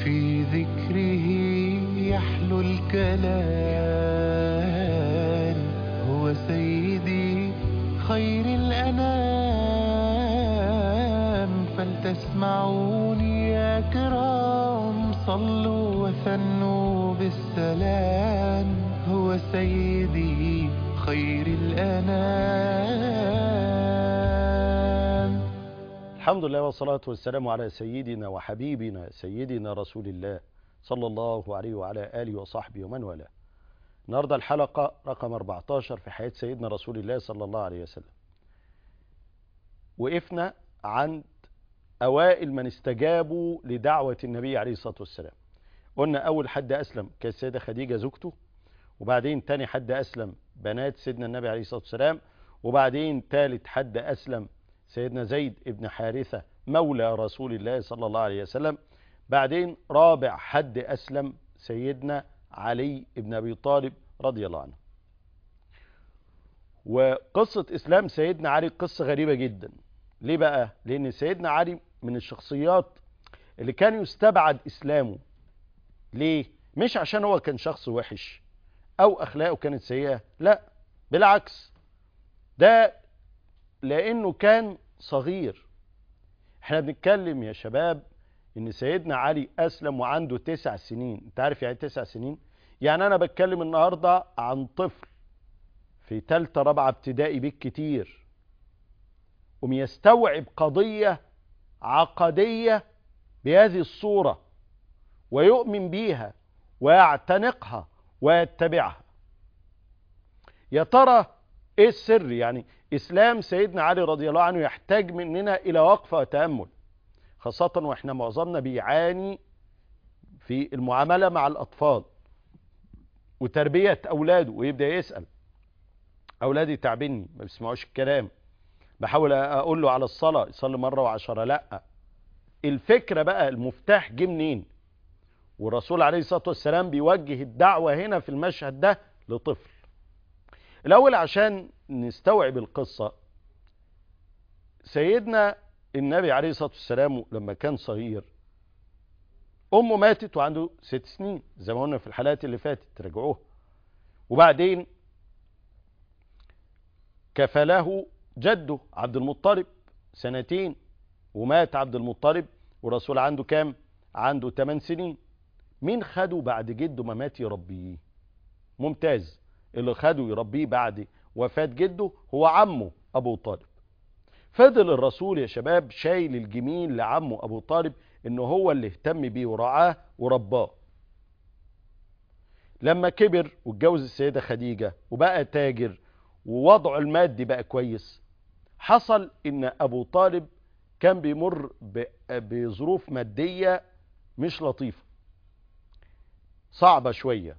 في ذكره يحلو الكلام هو سيدي خير الأنام فلتسمعوني يا كرام صلوا وثنوا بالسلام هو سيدي خير الأنام الحمد لله والصلاة والسلام على سيدنا وحبيبنا سيدنا رسول الله صلى الله عليه وعلى آله وصحبه ومن والاه النهاردة الحلقة رقم 14 في حياة سيدنا رسول الله صلى الله عليه وسلم وقفنا عند أوائل من استجابوا لدعوة النبي عليه الصلاة والسلام قلنا أول حد أسلم كانت السيدة خديجة زوجته وبعدين تاني حد أسلم بنات سيدنا النبي عليه الصلاة والسلام وبعدين تالت حد أسلم سيدنا زيد ابن حارثة مولى رسول الله صلى الله عليه وسلم بعدين رابع حد أسلم سيدنا علي ابن أبي طالب رضي الله عنه وقصة إسلام سيدنا علي قصة غريبة جدا ليه بقى؟ لأن سيدنا علي من الشخصيات اللي كان يستبعد إسلامه ليه؟ مش عشان هو كان شخص وحش أو أخلاقه كانت سيئة لا بالعكس ده لأنه كان صغير احنا بنتكلم يا شباب ان سيدنا علي اسلم وعنده تسع سنين انت عارف يعني تسع سنين يعني انا بتكلم النهاردة عن طفل في تالتة رابعة ابتدائي بالكتير قم يستوعب قضية عقدية بهذه الصورة ويؤمن بيها ويعتنقها ويتبعها يا ترى ايه السر يعني اسلام سيدنا علي رضي الله عنه يحتاج مننا الى وقفة وتأمل خاصة واحنا معظمنا بيعاني في المعاملة مع الاطفال وتربية اولاده ويبدأ يسأل اولادي تعبني ما بيسمعوش الكلام بحاول اقول له على الصلاة يصلي مرة وعشرة لا الفكرة بقى المفتاح جه منين والرسول عليه الصلاة والسلام بيوجه الدعوة هنا في المشهد ده لطفل الأول عشان نستوعب القصة سيدنا النبي عليه الصلاة والسلام لما كان صغير أمه ماتت وعنده ست سنين زي ما قلنا في الحلقات اللي فاتت تراجعوها وبعدين كفله جده عبد المطلب سنتين ومات عبد المطلب والرسول عنده كام عنده 8 سنين مين خده بعد جده ما مات يربيه ممتاز اللي خده يربيه بعد وفاة جده هو عمه أبو طالب فضل الرسول يا شباب شايل الجميل لعمه أبو طالب إنه هو اللي اهتم بيه ورعاه ورباه لما كبر واتجوز السيدة خديجة وبقى تاجر ووضعه المادي بقى كويس حصل إن أبو طالب كان بيمر بظروف مادية مش لطيفة صعبة شوية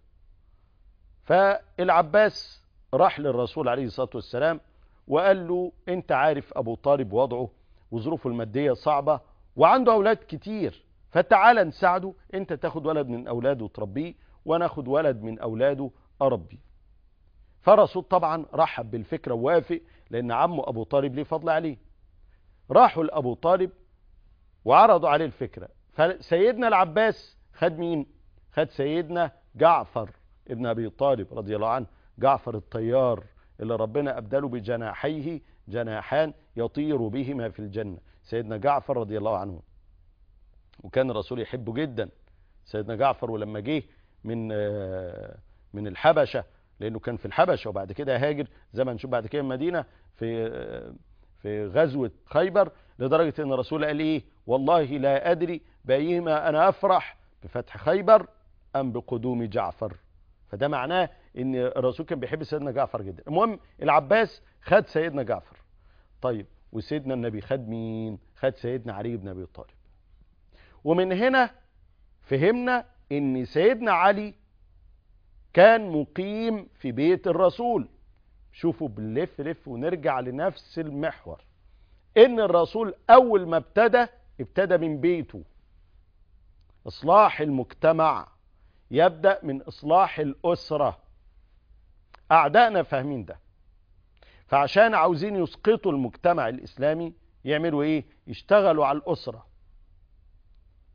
فالعباس راح للرسول عليه الصلاة والسلام وقال له انت عارف ابو طالب وضعه وظروفه المادية صعبة وعنده اولاد كتير فتعال نساعده انت تاخد ولد من اولاده وتربيه وانا اخد ولد من اولاده اربيه فالرسول طبعا رحب بالفكرة ووافق لان عمه ابو طالب ليه فضل عليه راحوا لابو طالب وعرضوا عليه الفكرة فسيدنا العباس خد مين خد سيدنا جعفر ابن ابي طالب رضي الله عنه جعفر الطيار اللي ربنا ابدله بجناحيه جناحان يطير بهما في الجنة سيدنا جعفر رضي الله عنه وكان الرسول يحبه جدا سيدنا جعفر ولما جه من من الحبشة لانه كان في الحبشة وبعد كده هاجر زي ما نشوف بعد كده المدينة في في غزوة خيبر لدرجة ان الرسول قال ايه والله لا ادري بايهما انا افرح بفتح خيبر ام بقدوم جعفر فده معناه ان الرسول كان بيحب سيدنا جعفر جدا المهم العباس خد سيدنا جعفر طيب وسيدنا النبي خد مين خد سيدنا علي بن ابي طالب ومن هنا فهمنا ان سيدنا علي كان مقيم في بيت الرسول شوفوا بنلف لف ونرجع لنفس المحور ان الرسول اول ما ابتدى ابتدى من بيته اصلاح المجتمع يبدأ من إصلاح الأسرة أعدائنا فاهمين ده فعشان عاوزين يسقطوا المجتمع الإسلامي يعملوا إيه يشتغلوا على الأسرة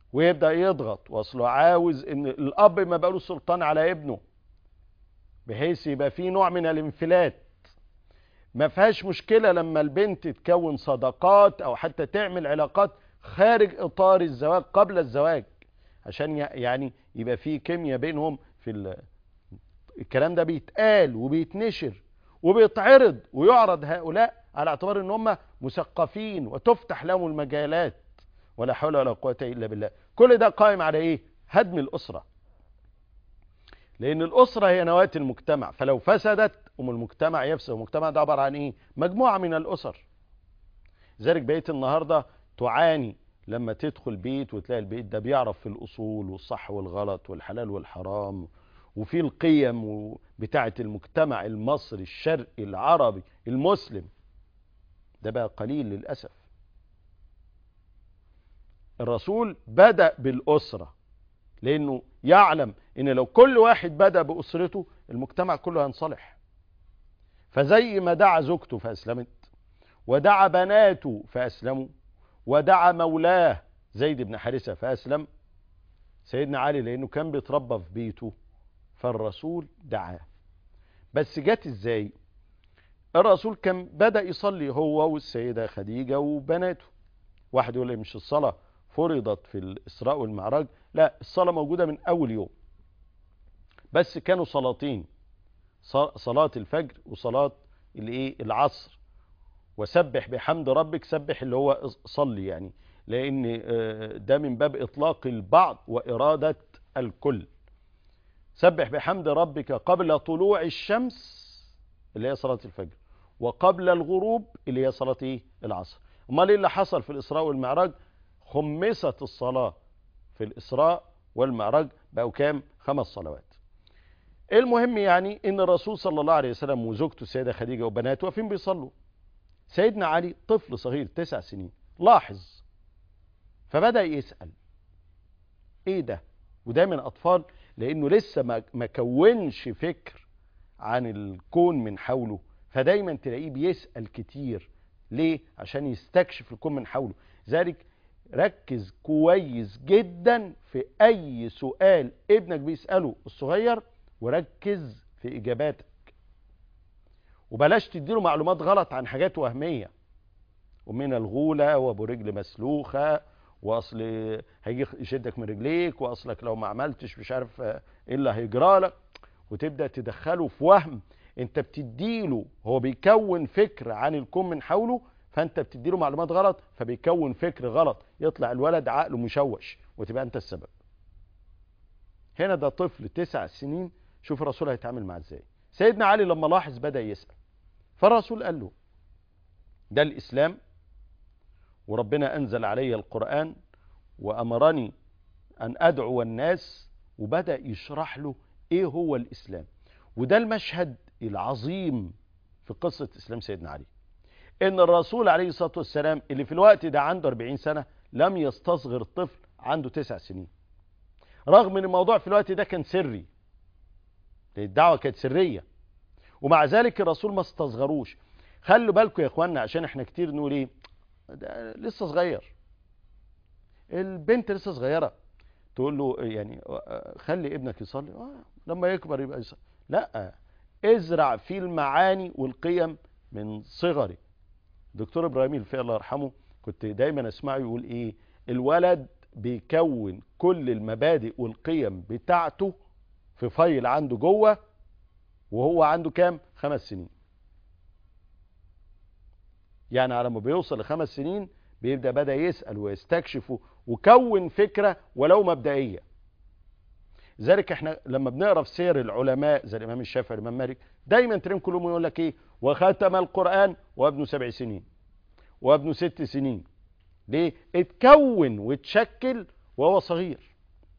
ويبدأ يضغط واصله عاوز ان الاب ما بقاله سلطان على ابنه بحيث يبقى في نوع من الانفلات ما فيهاش مشكلة لما البنت تكون صداقات او حتى تعمل علاقات خارج اطار الزواج قبل الزواج عشان يعني يبقى في كيمياء بينهم في ال... الكلام ده بيتقال وبيتنشر وبيتعرض ويعرض هؤلاء على اعتبار ان هم مثقفين وتفتح لهم المجالات ولا حول ولا قوة الا بالله كل ده قائم على ايه هدم الاسرة لان الاسرة هي نواة المجتمع فلو فسدت ام المجتمع يفسد المجتمع ده عبارة عن ايه مجموعة من الاسر لذلك بقيت النهاردة تعاني لما تدخل بيت وتلاقي البيت ده بيعرف في الاصول والصح والغلط والحلال والحرام وفي القيم بتاعة المجتمع المصري الشرقي العربي المسلم ده بقى قليل للأسف الرسول بدأ بالأسرة لأنه يعلم أن لو كل واحد بدأ بأسرته المجتمع كله هينصلح فزي ما دعا زوجته فأسلمت ودعا بناته فأسلموا ودعا مولاه زيد بن حارثة فأسلم سيدنا علي لأنه كان بيتربى في بيته فالرسول دعاه بس جت ازاي الرسول كان بدأ يصلي هو والسيدة خديجة وبناته واحد يقول لي مش الصلاة فرضت في الإسراء والمعراج لا الصلاة موجودة من أول يوم بس كانوا صلاتين صلاة الفجر وصلاة الايه العصر وسبح بحمد ربك سبح اللي هو صلي يعني لأن ده من باب إطلاق البعض وإرادة الكل سبح بحمد ربك قبل طلوع الشمس اللي هي صلاة الفجر وقبل الغروب اللي هي صلاة ايه العصر امال ايه اللي حصل في الاسراء والمعراج خمست الصلاة في الاسراء والمعراج بقوا كام خمس صلوات المهم يعني ان الرسول صلى الله عليه وسلم وزوجته السيدة خديجة وبناته واقفين بيصلوا سيدنا علي طفل صغير تسع سنين لاحظ فبدأ يسأل ايه ده ودايما اطفال لانه لسه ما ما كونش فكر عن الكون من حوله فدايما تلاقيه بيسأل كتير ليه عشان يستكشف الكون من حوله ذلك ركز كويس جدا في اي سؤال ابنك بيسأله الصغير وركز في اجاباتك وبلاش تديله معلومات غلط عن حاجات وهمية ومن الغولة وابو رجل مسلوخة واصل هيجي يشدك من رجليك واصلك لو ما عملتش مش عارف ايه اللي هيجرى لك وتبدا تدخله في وهم انت بتديله هو بيكون فكر عن الكون من حوله فانت بتديله معلومات غلط فبيكون فكر غلط يطلع الولد عقله مشوش وتبقى انت السبب هنا ده طفل تسع سنين شوف الرسول هيتعامل معاه ازاي سيدنا علي لما لاحظ بدا يسال فالرسول قال له ده الاسلام وربنا أنزل علي القرآن وأمرني أن أدعو الناس وبدأ يشرح له إيه هو الإسلام وده المشهد العظيم في قصة إسلام سيدنا علي إن الرسول عليه الصلاة والسلام اللي في الوقت ده عنده 40 سنة لم يستصغر الطفل عنده 9 سنين رغم ان الموضوع في الوقت ده كان سري الدعوة كانت سرية ومع ذلك الرسول ما استصغروش خلوا بالكم يا اخوانا عشان احنا كتير نقول ايه ده لسه صغير البنت لسه صغيرة تقول له يعني خلي ابنك يصلي آه لما يكبر يبقى يصلي لا ازرع فيه المعاني والقيم من صغره دكتور ابراهيم الفقي الله يرحمه كنت دايما اسمعه يقول ايه الولد بيكون كل المبادئ والقيم بتاعته في فايل عنده جوه وهو عنده كام خمس سنين يعني على ما بيوصل لخمس سنين بيبدأ بدأ يسأل ويستكشف وكون فكرة ولو مبدئية لذلك احنا لما بنقرا في سير العلماء زي الامام الشافعي والامام مالك دايما تلاقيهم كلهم يقول لك ايه وختم القران وابنه سبع سنين وابنه ست سنين ليه اتكون واتشكل وهو صغير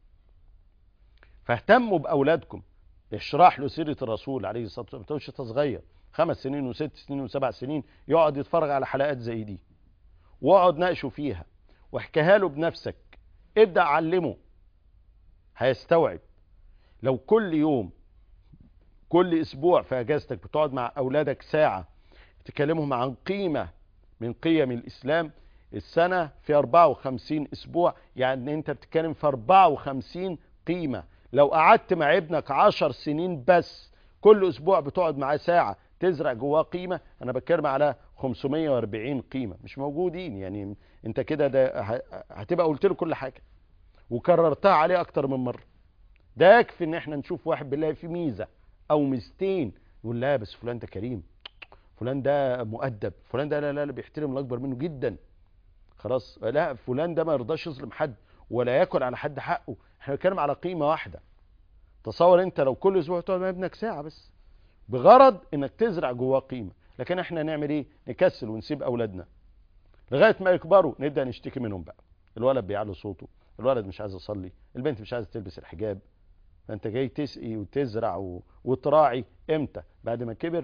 فاهتموا باولادكم اشرح له سيره الرسول عليه الصلاه والسلام ما تقولش انت صغير خمس سنين وست سنين وسبع سنين يقعد يتفرج على حلقات زي دي واقعد ناقشه فيها واحكيها له بنفسك ابدا علمه هيستوعب لو كل يوم كل اسبوع في اجازتك بتقعد مع اولادك ساعه تكلمهم عن قيمه من قيم الاسلام السنة في 54 اسبوع يعني انت بتتكلم في 54 قيمة لو قعدت مع ابنك 10 سنين بس كل اسبوع بتقعد معاه ساعة تزرع جواه قيمة انا بتكلم على 540 قيمة مش موجودين يعني انت كده ده ه- هتبقى قلت له كل حاجة وكررتها عليه اكتر من مرة ده يكفي ان احنا نشوف واحد بالله في ميزة او ميزتين يقول لا بس فلان ده كريم فلان ده مؤدب فلان ده لا لا, لا بيحترم الاكبر منه جدا خلاص لا فلان ده ما يرضاش يظلم حد ولا ياكل على حد حقه احنا بنتكلم على قيمة واحدة تصور انت لو كل اسبوع تقعد مع ابنك ساعة بس بغرض انك تزرع جواه قيمة لكن احنا نعمل ايه نكسل ونسيب اولادنا لغاية ما يكبروا نبدأ نشتكي منهم بقى الولد بيعلي صوته الولد مش عايز يصلي البنت مش عايزة تلبس الحجاب فانت جاي تسقي وتزرع و... وتراعي امتى بعد ما كبر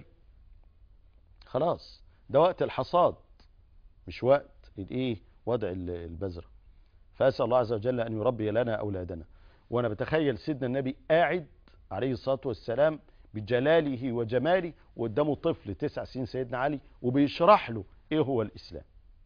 خلاص ده وقت الحصاد مش وقت الايه وضع ال- البذرة فاسال الله عز وجل ان يربي لنا اولادنا وانا بتخيل سيدنا النبي قاعد عليه الصلاه والسلام بجلاله وجماله وقدامه طفل تسع سنين سيدنا علي وبيشرح له ايه هو الاسلام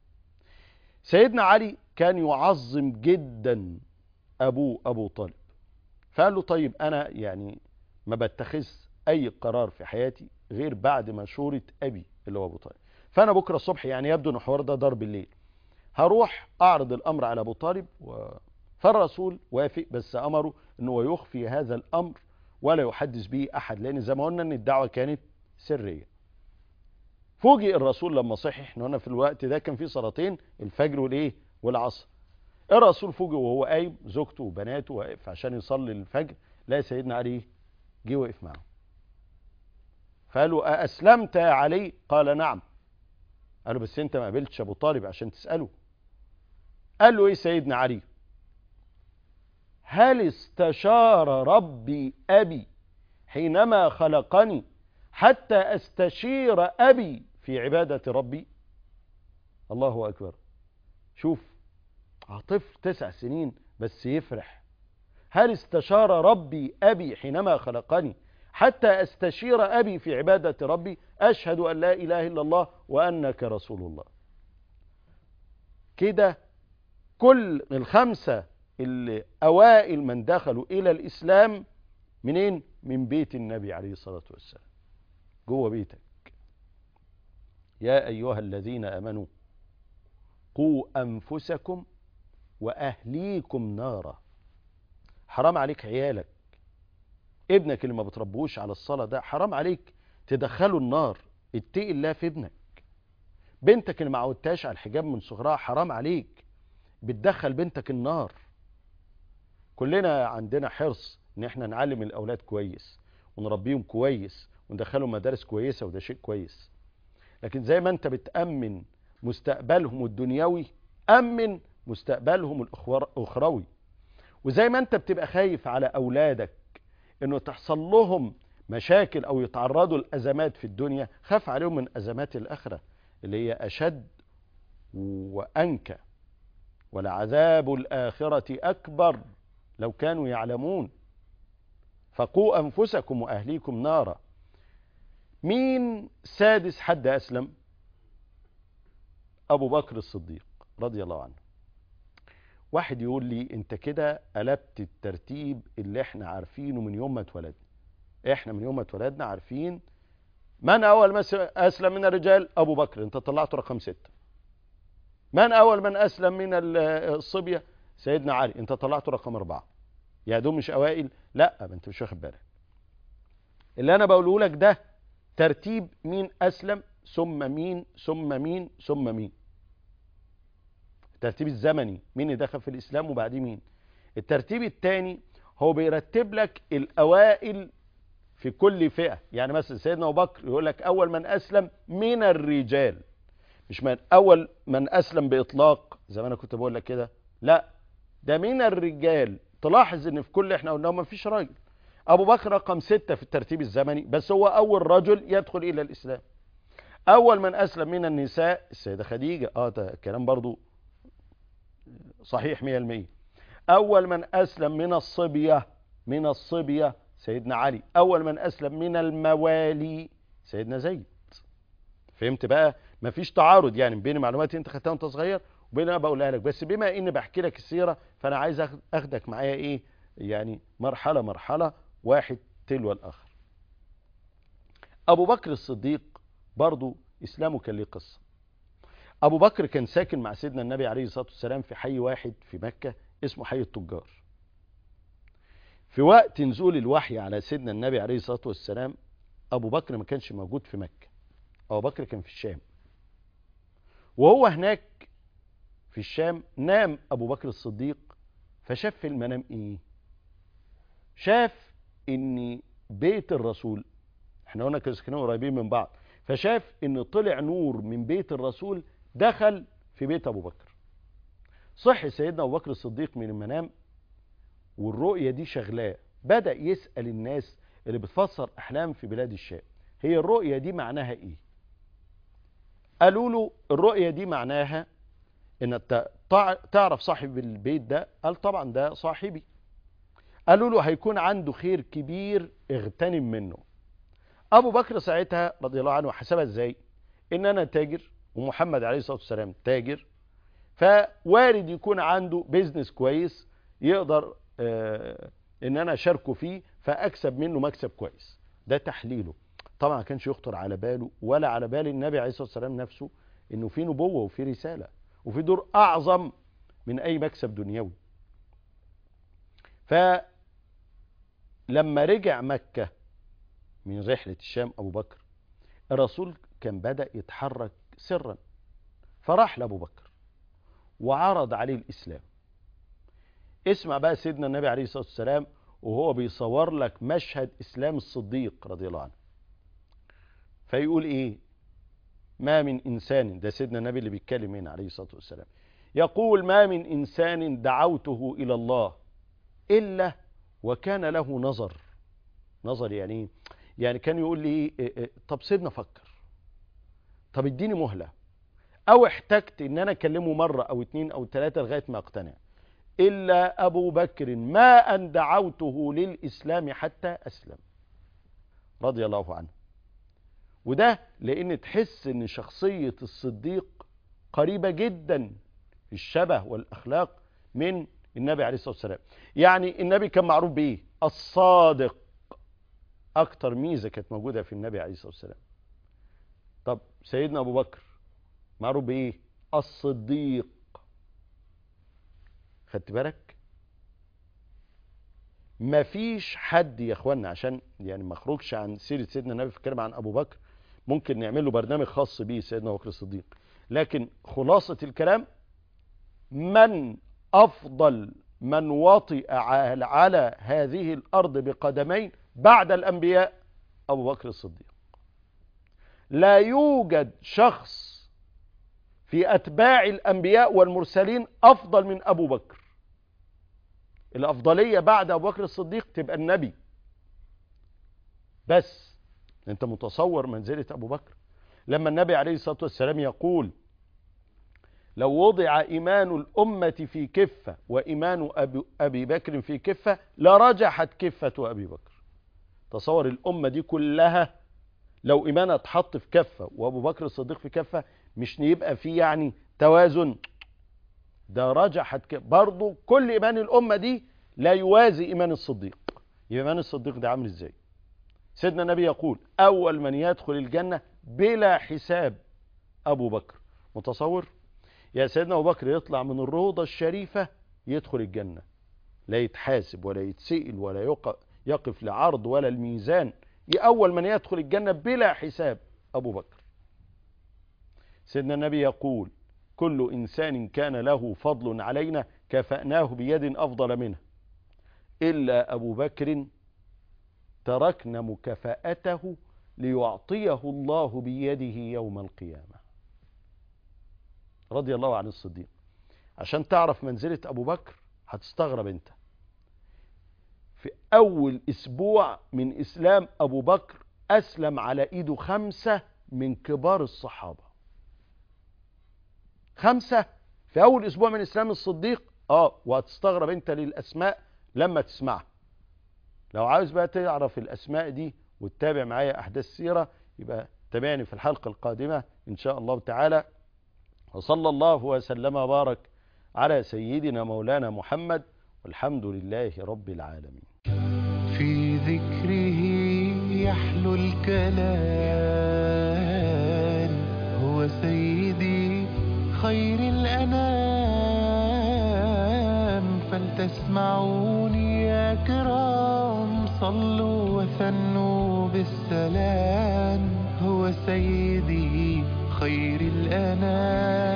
سيدنا علي كان يعظم جدا ابوه ابو طالب فقال له طيب انا يعني ما بتخذ اي قرار في حياتي غير بعد مشورة ابي اللي هو ابو طالب فانا بكره الصبح يعني يبدو ان الحوار ده ضرب الليل هروح اعرض الامر على ابو طالب و... فالرسول وافق بس امره انه يخفي هذا الامر ولا يحدث به احد لان زي ما قلنا ان الدعوه كانت سريه فوجئ الرسول لما صحي احنا هنا في الوقت ده كان في صلاتين الفجر والايه والعصر الرسول فوجئ وهو قايم زوجته وبناته واقف عشان يصلي الفجر لا سيدنا علي جه وقف معه فقالوا أأسلمت يا علي قال نعم قالوا بس انت ما قابلتش ابو طالب عشان تسأله قال له ايه سيدنا علي هل استشار ربي أبي حينما خلقني حتى أستشير أبي في عبادة ربي الله أكبر شوف طفل تسع سنين بس يفرح هل استشار ربي أبي حينما خلقني حتى أستشير أبي في عبادة ربي أشهد أن لا إله إلا الله وأنك رسول الله كده كل الخمسة اللي أوائل من دخلوا إلى الإسلام منين؟ من بيت النبي عليه الصلاة والسلام جوه بيتك يا أيها الذين آمنوا قوا أنفسكم وأهليكم نارا حرام عليك عيالك ابنك اللي ما بتربوش على الصلاة ده حرام عليك تدخله النار اتقي الله في ابنك بنتك اللي ما عودتهاش على الحجاب من صغرها حرام عليك بتدخل بنتك النار كلنا عندنا حرص ان احنا نعلم الاولاد كويس ونربيهم كويس وندخلهم مدارس كويسة وده شيء كويس لكن زي ما انت بتأمن مستقبلهم الدنيوي أمن مستقبلهم الأخروي وزي ما انت بتبقى خايف على أولادك انه تحصل لهم مشاكل او يتعرضوا لأزمات في الدنيا خاف عليهم من أزمات الآخرة اللي هي أشد وأنكى ولعذاب الآخرة أكبر لو كانوا يعلمون فقوا أنفسكم وأهليكم نارا مين سادس حد أسلم أبو بكر الصديق رضي الله عنه واحد يقول لي انت كده قلبت الترتيب اللي احنا عارفينه من يوم ما اتولدنا احنا من يوم ما اتولدنا عارفين من اول ما اسلم من الرجال ابو بكر انت طلعته رقم ستة من اول من اسلم من الصبية سيدنا علي انت طلعته رقم اربعة يا دول مش اوائل لا ما انت مش واخد بالك اللي انا بقوله لك ده ترتيب مين اسلم ثم مين ثم مين ثم مين الترتيب الزمني مين اللي دخل في الاسلام وبعديه مين الترتيب الثاني هو بيرتب لك الاوائل في كل فئة يعني مثلا سيدنا ابو بكر يقول لك اول من اسلم من الرجال مش من اول من اسلم باطلاق زي ما انا كنت بقول لك كده لا ده من الرجال تلاحظ ان في كل احنا قلنا ما فيش راجل ابو بكر رقم ستة في الترتيب الزمني بس هو اول رجل يدخل الى الاسلام اول من اسلم من النساء السيدة خديجة اه ده كلام برضو صحيح 100% اول من اسلم من الصبية من الصبية سيدنا علي اول من اسلم من الموالي سيدنا زيد فهمت بقى مفيش تعارض يعني بين معلومات انت خدتها وانت صغير وبين انا بقولها لك بس بما اني بحكي لك السيره فانا عايز أخ- اخدك معايا ايه يعني مرحله مرحله واحد تلو الاخر ابو بكر الصديق برضو اسلامه كان ليه قصه ابو بكر كان ساكن مع سيدنا النبي عليه الصلاه والسلام في حي واحد في مكه اسمه حي التجار في وقت نزول الوحي على سيدنا النبي عليه الصلاه والسلام ابو بكر ما كانش موجود في مكه ابو بكر كان في الشام وهو هناك في الشام نام ابو بكر الصديق فشاف في المنام ايه شاف ان بيت الرسول احنا قلنا كانوا ساكنين قريبين من بعض فشاف ان طلع نور من بيت الرسول دخل في بيت ابو بكر صح سيدنا ابو بكر الصديق من المنام والرؤية دي شغلاه بدأ يسأل الناس اللي بتفسر احلام في بلاد الشام هي الرؤية دي معناها ايه قالوا له الرؤية دي معناها ان انت تع- تعرف صاحب البيت ده قال طبعا ده صاحبي قالوا له هيكون عنده خير كبير اغتنم منه ابو بكر ساعتها رضي الله عنه حسبها ازاي ان انا تاجر ومحمد عليه الصلاه والسلام تاجر فوارد يكون عنده بيزنس كويس يقدر آه ان انا اشاركه فيه فاكسب منه مكسب كويس ده تحليله طبعا ما كانش يخطر على باله ولا على بال النبي عليه الصلاه والسلام نفسه انه في نبوه وفي رساله وفي دور اعظم من اي مكسب دنيوي فلما رجع مكه من رحله الشام ابو بكر الرسول كان بدا يتحرك سرا فراح لابو بكر وعرض عليه الاسلام اسمع بقى سيدنا النبي عليه الصلاه والسلام وهو بيصور لك مشهد اسلام الصديق رضي الله عنه فيقول ايه ما من انسان ده سيدنا النبي اللي بيتكلم هنا عليه الصلاه والسلام يقول ما من انسان دعوته الى الله الا وكان له نظر نظر يعني ايه يعني كان يقول لي إيه إيه طب سيبنا افكر طب اديني مهله او احتجت ان انا اكلمه مره او اتنين او تلاته لغايه ما اقتنع الا ابو بكر ما ان دعوته للاسلام حتى اسلم رضي الله عنه وده لان تحس ان شخصيه الصديق قريبه جدا في الشبه والاخلاق من النبي عليه الصلاه والسلام يعني النبي كان معروف بايه الصادق اكتر ميزه كانت موجوده في النبي عليه الصلاه والسلام طب سيدنا ابو بكر معروف بايه الصديق خدت بالك مفيش حد يا اخوانا عشان يعني ما اخرجش عن سيره سيدنا النبي في الكلام عن ابو بكر ممكن نعمل له برنامج خاص بيه سيدنا ابو بكر الصديق لكن خلاصه الكلام من افضل من وطئ على على هذه الارض بقدمين بعد الانبياء ابو بكر الصديق لا يوجد شخص في اتباع الانبياء والمرسلين افضل من ابو بكر الافضليه بعد ابو بكر الصديق تبقى النبي بس انت متصور منزله ابو بكر لما النبي عليه الصلاه والسلام يقول لو وضع ايمان الامه في كفه وايمان أبي, ابي بكر في كفه لرجحت كفه ابي بكر تصور الامه دي كلها لو ايمانها اتحط في كفه وابو بكر الصديق في كفه مش يبقى في يعني توازن ده رجحت ك... برضه كل ايمان الامه دي لا يوازي ايمان الصديق يبقى ايمان الصديق ده عامل ازاي سيدنا النبي يقول اول من يدخل الجنه بلا حساب ابو بكر متصور يا سيدنا ابو بكر يطلع من الروضه الشريفه يدخل الجنه لا يتحاسب ولا يتسئل ولا يقف, يقف لعرض ولا الميزان اول من يدخل الجنه بلا حساب ابو بكر سيدنا النبي يقول كل انسان كان له فضل علينا كفأناه بيد افضل منه الا ابو بكر تركنا مكافأته ليعطيه الله بيده يوم القيامه رضي الله عن الصديق عشان تعرف منزله ابو بكر هتستغرب انت في اول اسبوع من اسلام ابو بكر اسلم على ايده خمسه من كبار الصحابه خمسة في أول أسبوع من إسلام الصديق آه وهتستغرب أنت للأسماء لما تسمعها لو عاوز بقى تعرف الأسماء دي وتتابع معايا أحداث السيرة يبقى تابعني في الحلقة القادمة إن شاء الله تعالى وصلى الله وسلم وبارك على سيدنا مولانا محمد والحمد لله رب العالمين في ذكره يحلو الكلام هو سيدي خير الأنام فلتسمعوني يا كرام صلوا وثنوا بالسلام هو سيدي خير الأنام